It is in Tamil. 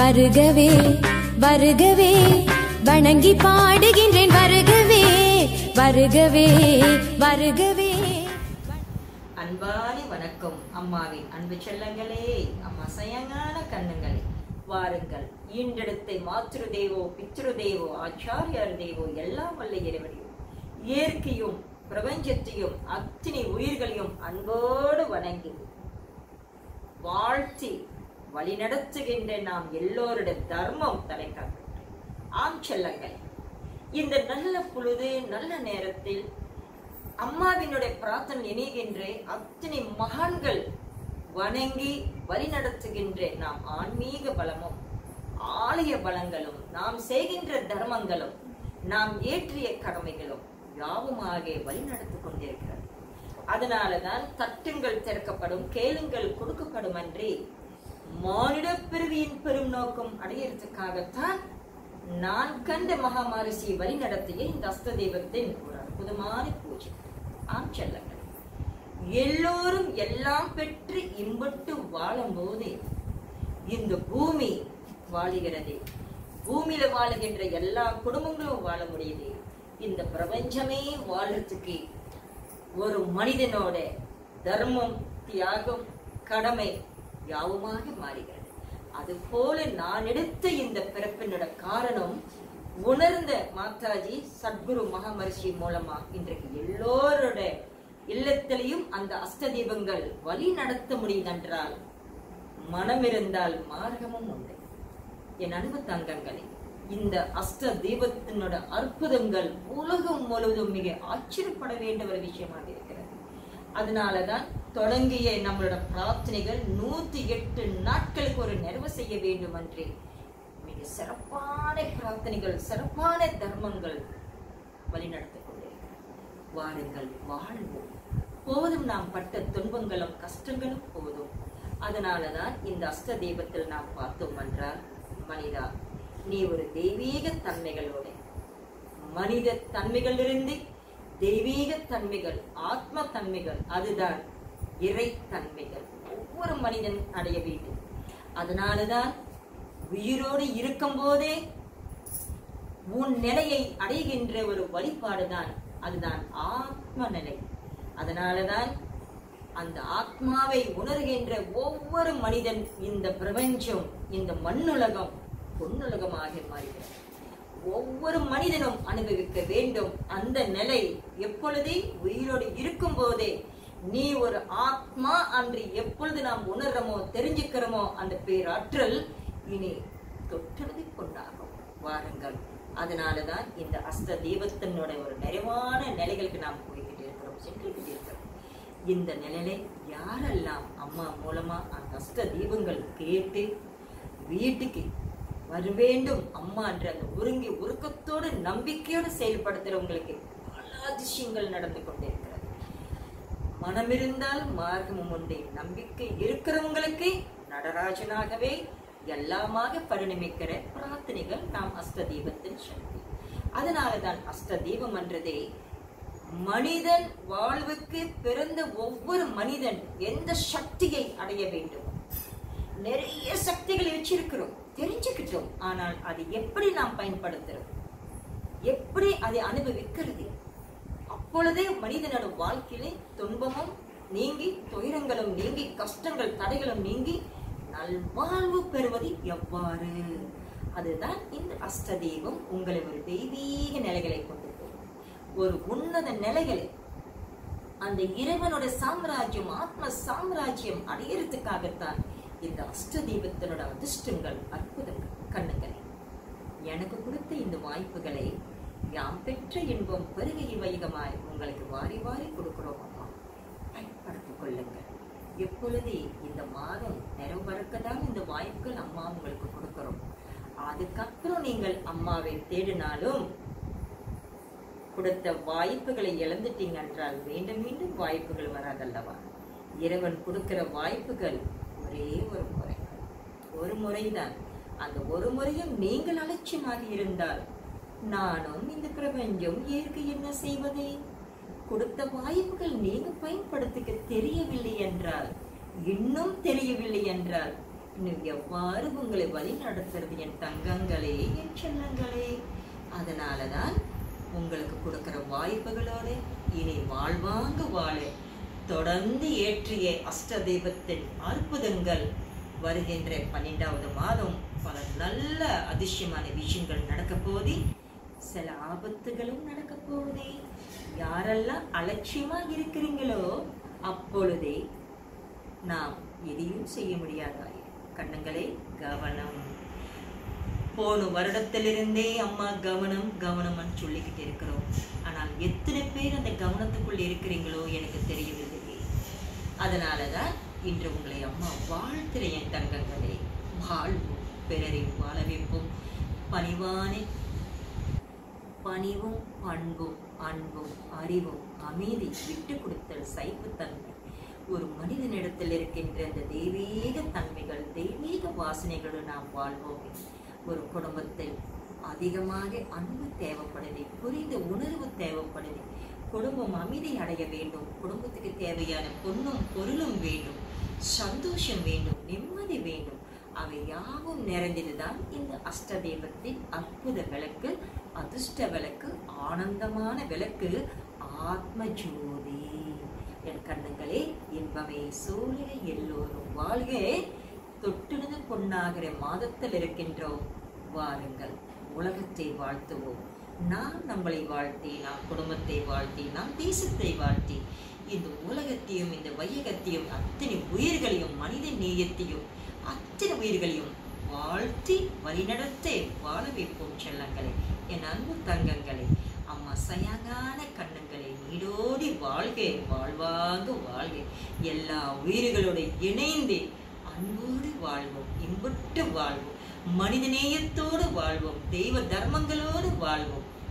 வருகவே வருகவே வணங்கி பாடுகின்றேன் வருகவே வருகவே வருகவே அன்பான வணக்கம் அம்மாவின் அன்பு செல்லங்களே அம்மா சயங்கான கண்ணுங்களே வாருங்கள் ஈண்டெடுத்தை மாத்ரு தேவோ பித்ரு தேவோ ஆச்சாரியார் தேவோ எல்லாம் வல்ல இறைவனையும் இயற்கையும் பிரபஞ்சத்தையும் அத்தனை உயிர்களையும் அன்போடு வணங்கி வாழ்த்தி வழிநடத்துகின்ற நாம் எல்லோருடைய தர்மம் தலைக்காக்க ஆம் செல்லங்கள் இந்த நல்ல பொழுது நல்ல நேரத்தில் அம்மாவினுடைய பிரார்த்தனை இணைகின்ற அத்தனை மகான்கள் வணங்கி வழிநடத்துகின்ற நாம் ஆன்மீக பலமும் ஆலய பலங்களும் நாம் செய்கின்ற தர்மங்களும் நாம் ஏற்றிய கடமைகளும் யாவுமாக வழிநடத்தி கொண்டிருக்கிறது அதனாலதான் தட்டுங்கள் திறக்கப்படும் கேளுங்கள் கொடுக்கப்படும் அன்றி மானிட பிறவியின் பெரும் நோக்கம் அடையறதுக்காகத்தான் நான் கண்ட மகாமாரிசி வழி நடத்திய இந்த அஸ்த தெய்வத்தின் ஒரு அற்புதமான பூஜை ஆம் செல்லங்கள் எல்லோரும் எல்லாம் பெற்று இன்பட்டு வாழும் போது இந்த பூமி வாழுகிறது பூமியில வாழுகின்ற எல்லா குடும்பங்களும் வாழ முடியுது இந்த பிரபஞ்சமே வாழறதுக்கு ஒரு மனிதனோட தர்மம் தியாகம் கடமை யாவுமாக மாறுகிறது அதுபோல நான் எடுத்த இந்த பிறப்பினோட காரணம் உணர்ந்த மாதாஜி சத்குரு மகாமரிஷி மூலமா இன்றைக்கு எல்லோரோட இல்லத்திலையும் அந்த அஷ்ட தீபங்கள் வழி நடத்த முடியுதென்றால் மனம் இருந்தால் மார்க்கமும் உண்டு என் அன்பு தங்கங்களே இந்த அஷ்ட தீபத்தினோட அற்புதங்கள் உலகம் முழுவதும் மிக ஆச்சரியப்பட வேண்டிய ஒரு விஷயமாக இருக்கிறது அதனாலதான் தொடங்கிய நம்மளோட பிரார்த்தனைகள் நூத்தி எட்டு நாட்களுக்கு ஒரு நிறைவு செய்ய வேண்டும் என்று மிக சிறப்பான பிரார்த்தனைகள் சிறப்பான தர்மங்கள் வழிநடத்திக் கொண்டிருக்கிறது வாருங்கள் வாழ்வோம் போதும் நாம் பட்ட துன்பங்களும் கஷ்டங்களும் போதும் அதனாலதான் இந்த அஷ்ட தீபத்தில் நாம் பார்த்தோம் என்றால் மனிதா நீ ஒரு தெய்வீக தன்மைகளோட மனித தன்மைகளிலிருந்து தெய்வீக தன்மைகள் ஆத்ம தன்மைகள் அதுதான் இறை தன்மைகள் ஒவ்வொரு மனிதன் அடைய வேண்டும் அதனாலதான் உயிரோடு இருக்கும் போதே உன் நிலையை அடைகின்ற ஒரு வழிபாடுதான் அதுதான் ஆத்ம நிலை அதனாலதான் அந்த ஆத்மாவை உணர்கின்ற ஒவ்வொரு மனிதன் இந்த பிரபஞ்சம் இந்த மண்ணுலகம் பொன்னுலகமாக மாறுகிறது ஒவ்வொரு மனிதனும் அனுபவிக்க வேண்டும் அந்த நிலை எப்பொழுதே உயிரோடு இருக்கும் போதே நீ ஒரு ஆத்மா அன்று எப்பொழுது நாம் உணர்றோமோ தெரிஞ்சுக்கிறோமோ அந்த பேராற்றல் இனி தொட்டெழுதி கொண்டாகும் வாருங்கள் அதனாலதான் இந்த அஸ்த தெய்வத்தினோட ஒரு நிறைவான நிலைகளுக்கு நாம் போய்கிட்டு இருக்கிறோம் சென்றுகிட்டு இருக்கிறோம் இந்த நிலையை யாரெல்லாம் அம்மா மூலமா அந்த அஷ்ட தீபங்கள் கேட்டு வீட்டுக்கு வர வேண்டும் அம்மா என்ற அந்த ஒருங்கி உருக்கத்தோடு நம்பிக்கையோடு செயல்படுத்துறவங்களுக்கு பல அதிசயங்கள் நடந்து கொண்டிருக்கிறது மனம் இருந்தால் மார்க்கமும் உண்டு நம்பிக்கை இருக்கிறவங்களுக்கு நடராஜனாகவே எல்லாமாக பரிணமிக்கிற பிரார்த்தனைகள் நாம் அஷ்ட தீபத்தின் சக்தி அதனாலதான் அஷ்ட தீபம் என்றதே மனிதன் வாழ்வுக்கு பிறந்த ஒவ்வொரு மனிதன் எந்த சக்தியை அடைய வேண்டும் நிறைய சக்திகளை வச்சிருக்கிறோம் தெரிஞ்சுக்கிட்டோம் ஆனால் அது எப்படி நாம் பயன்படுத்துறோம் எப்படி அதை அனுபவிக்கிறது அப்பொழுதே மனிதனோட வாழ்க்கையிலே துன்பமும் நீங்கி துயரங்களும் நீங்கி கஷ்டங்கள் தடைகளும் நீங்கி நல்வாழ்வு பெறுவது எவ்வாறு அதுதான் இந்த அஷ்டதெய்வம் உங்களை ஒரு தெய்வீக நிலைகளை கொண்டு போகும் ஒரு உன்னத நிலைகளை அந்த இறைவனோட சாம்ராஜ்யம் ஆத்ம சாம்ராஜ்யம் அடையறதுக்காகத்தான் இந்த அஷ்ட தீபத்தினோட அதிர்ஷ்டங்கள் அற்புதங்கள் கண்ணுங்களே எனக்கு கொடுத்த இந்த வாய்ப்புகளை யாம் பெற்ற இன்பம் பெருகை வைகமாய் உங்களுக்கு வாரி வாரி கொடுக்கிறோம் அம்மா பயன்படுத்திக் கொள்ளுங்கள் எப்பொழுது இந்த மாதம் நிறைவறக்கதான் இந்த வாய்ப்புகள் அம்மா உங்களுக்கு கொடுக்கிறோம் அதுக்கப்புறம் நீங்கள் அம்மாவை தேடினாலும் கொடுத்த வாய்ப்புகளை இழந்துட்டீங்க என்றால் மீண்டும் மீண்டும் வாய்ப்புகள் வராதல்லவா இறைவன் கொடுக்கிற வாய்ப்புகள் ஒரே ஒரு முறை ஒரு முறைதான் அந்த ஒரு முறையும் நீங்கள் அலட்சியமாக இருந்தால் நானும் இந்த பிரபஞ்சம் இயற்கை என்ன செய்வதே கொடுத்த வாய்ப்புகள் நீங்க பயன்படுத்திக்க தெரியவில்லை என்றால் இன்னும் தெரியவில்லை என்றால் இன்னும் எவ்வாறு உங்களை வழி நடத்துறது என் தங்கங்களே என் செல்லங்களே அதனால தான் உங்களுக்கு கொடுக்கிற வாய்ப்புகளோடு இனி வாழ்வாங்க வாழ தொடர்ந்து ஏற்றிய அஷ்டதெய்வத்தின் அற்புதங்கள் வருகின்ற பன்னெண்டாவது மாதம் பல நல்ல அதிசயமான விஷயங்கள் நடக்க போதே சில ஆபத்துகளும் நடக்க போகுதே யாரெல்லாம் அலட்சியமா இருக்கிறீங்களோ அப்பொழுதே நாம் எதையும் செய்ய முடியாதாய் கண்ணுங்களே கவனம் போன வருடத்திலிருந்தே அம்மா கவனம் கவனம்னு சொல்லிக்கிட்டு இருக்கிறோம் ஆனால் எத்தனை பேர் அந்த கவனத்துக்குள் இருக்கிறீங்களோ எனக்கு தெரியவில்லையே அதனால தான் இன்று உங்களை அம்மா வாழ்த்துற என் தங்கங்களே வாழ்வோம் பிறரை வாழ வைப்போம் பணிவான பணிவும் பண்பும் அன்பும் அறிவும் அமைதி விட்டு கொடுத்தல் சைப்புத்தன்மை ஒரு மனிதனிடத்தில் இருக்கின்ற அந்த தெய்வீக தன்மைகள் தெய்வீக வாசனைகளுடன் நாம் வாழ்வோம் ஒரு குடும்பத்தில் அதிகமாக அன்பு தேவைப்படுது புரிந்த உணர்வு தேவைப்படுது குடும்பம் அமைதி அடைய வேண்டும் குடும்பத்துக்கு தேவையான பொண்ணும் பொருளும் வேண்டும் சந்தோஷம் வேண்டும் நிம்மதி வேண்டும் அவை யாவும் நிறைந்ததுதான் இந்த அஷ்டதெய்வத்தின் அற்புத விளக்கு அதிர்ஷ்ட விளக்கு ஆனந்தமான விளக்கு ஆத்ம ஜோதி என் கண்ணுங்களே இன்பமே சூழல எல்லோரும் வாழ்க தொட்டிடுது பொன்னாகிற மாதத்தில் இருக்கின்றோம் வாருங்கள் உலகத்தை வாழ்த்துவோம் நாம் நம்மளை வாழ்த்தி நாம் குடும்பத்தை வாழ்த்தி நாம் தேசத்தை வாழ்த்தி இந்த உலகத்தையும் இந்த வையகத்தையும் அத்தனை உயிர்களையும் மனித நேயத்தையும் அத்தனை உயிர்களையும் வாழ்த்தி வழிநடத்த வாழ வைப்போம் செல்லங்களே என் அன்பு தங்கங்களே அம்மா சயங்கான கண்ணங்களே நீடோடி வாழ்க வாழ்வாங்க வாழ்க எல்லா உயிர்களோடு இணைந்து அன்போடு வாழ்வோம் இன்புற்று வாழ்வோம் மனிதநேயத்தோடு வாழ்வோம் தெய்வ தர்மங்களோடு வாழ்வோம்